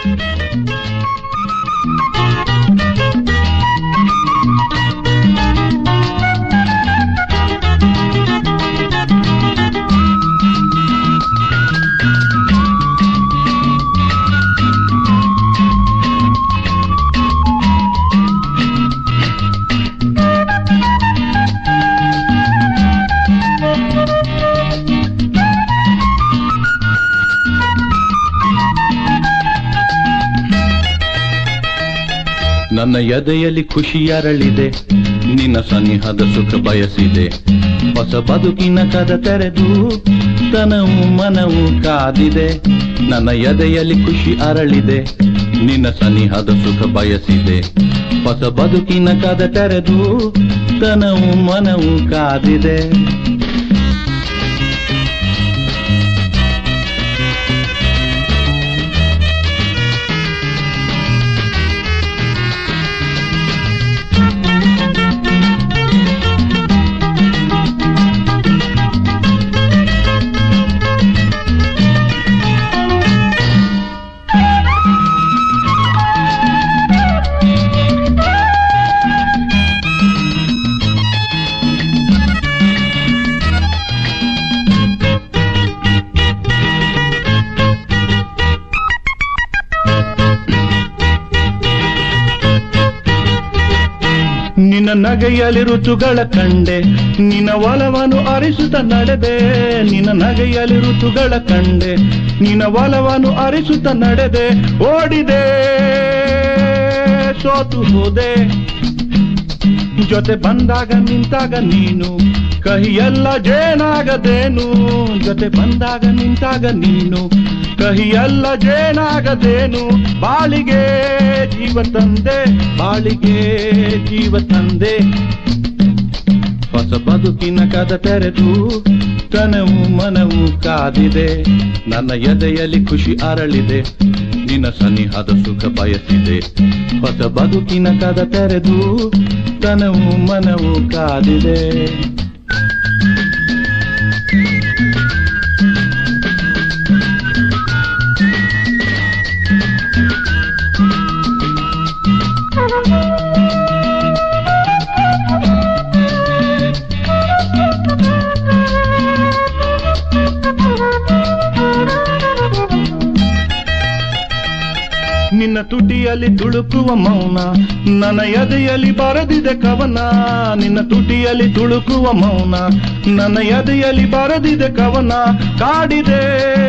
ನನ್ನ ಎದೆಯಲ್ಲಿ ಖುಷಿ ಅರಳಿದೆ ನಿನ್ನ ಸನಿಹದ ಸುಖ ಬಯಸಿದೆ ಹೊಸ ಬದುಕಿನ ಕದ ತೆರೆದು ತನವು ಮನವು ಕಾದಿದೆ ನನ್ನ ಎದೆಯಲ್ಲಿ ಖುಷಿ ಅರಳಿದೆ ನಿನ್ನ ಸನಿಹದ ಸುಖ ಬಯಸಿದೆ ಹೊಸ ಬದುಕಿನ ಕದ ತೆರೆದು ತನವು ಮನವು ಕಾದಿದೆ ನಿನ್ನ ನಗೆಯಲ್ಲಿ ಋತುಗಳ ಕಂಡೆ ನಿನ್ನ ಒಲವನ್ನು ಅರಿಸುತ್ತ ನಡೆದೆ ನಿನ್ನ ನಗೆಯಲ್ಲಿ ಋತುಗಳ ಕಂಡೆ ನಿನ್ನ ಒಲವನ್ನು ಅರಿಸುತ್ತ ನಡೆದೆ ಓಡಿದೆ ಸೋತು ಹೋದೆ ಜೊತೆ ಬಂದಾಗ ನಿಂತಾಗ ನೀನು ಕಹಿಯೆಲ್ಲ ಜೇನಾಗದೇನು ಜೊತೆ ಬಂದಾಗ ನಿಂತಾಗ ನೀನು ಕಹಿಯೆಲ್ಲ ಜೇನಾಗದೇನು ಬಾಳಿಗೆ ಜೀವ ತಂದೆ ಬಾಳಿಗೆ ಜೀವ ತಂದೆ ಹೊಸ ಬದುಕಿನ ಕದ ತೆರೆದು ತನವು ಮನವು ಕಾದಿದೆ ನನ್ನ ಎದೆಯಲ್ಲಿ ಖುಷಿ ಅರಳಿದೆ ನಿನ್ನ ಸನಿಹದ ಸುಖ ಬಯಸಿದೆ ಹೊಸ ಬದುಕಿನ ಕದ ತೆರೆದು ತನವು ಮನವು ಕಾದಿದೆ ನಿನ್ನ ತುಟಿಯಲ್ಲಿ ತುಳುಕುವ ಮೌನ ನನ್ನ ಎದೆಯಲ್ಲಿ ಬರದಿದೆ ಕವನ ನಿನ್ನ ತುಟಿಯಲ್ಲಿ ತುಳುಕುವ ಮೌನ ನನ್ನ ಎದೆಯಲ್ಲಿ ಬರದಿದೆ ಕವನ ಕಾಡಿದೆ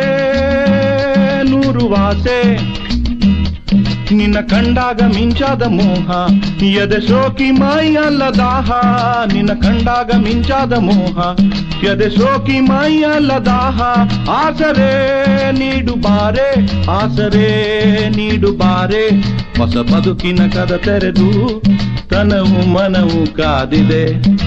ನೂರು ವಾಸೆ ನಿನ್ನ ಕಂಡಾಗ ಮಿಂಚಾದ ಮೋಹ ಎದೆ ಸೋಕಿ ಮೈಯಲ್ಲ ದಾಹ ನಿನ್ನ ಕಂಡಾಗ ಮಿಂಚಾದ ಮೋಹ ಎದೆ ಸೋಕಿ ಮೈಯಲ್ಲ ದಾಹ ಆಸರೆ ನೀಡು ಬಾರೆ ಆಸರೆ ನೀಡು ಬಾರೆ ಹೊಸ ಬದುಕಿನ ಕದ ತೆರೆದು ತನವು ಮನವು ಕಾದಿದೆ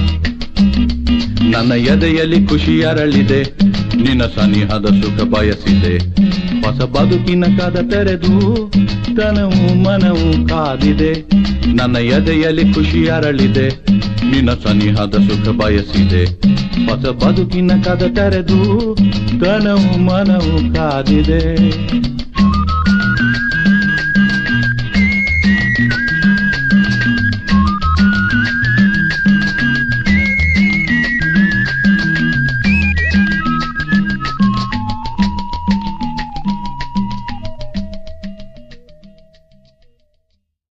ನನ್ನ ಎದೆಯಲ್ಲಿ ಖುಷಿ ಅರಳಿದೆ ನಿನ್ನ ಸನಿಹದ ಸುಖ ಬಯಸಿದೆ ಹೊಸ ಬದುಕಿನ ಕದ ತೆರೆದು ತನವು ಮನವು ಕಾದಿದೆ ನನ್ನ ಎದೆಯಲ್ಲಿ ಖುಷಿ ಅರಳಿದೆ ನಿನ್ನ ಸನಿಹದ ಸುಖ ಬಯಸಿದೆ ಹೊಸ ಬದುಕಿನ ಕದ ತೆರೆದು ತನವು ಮನವು ಕಾದಿದೆ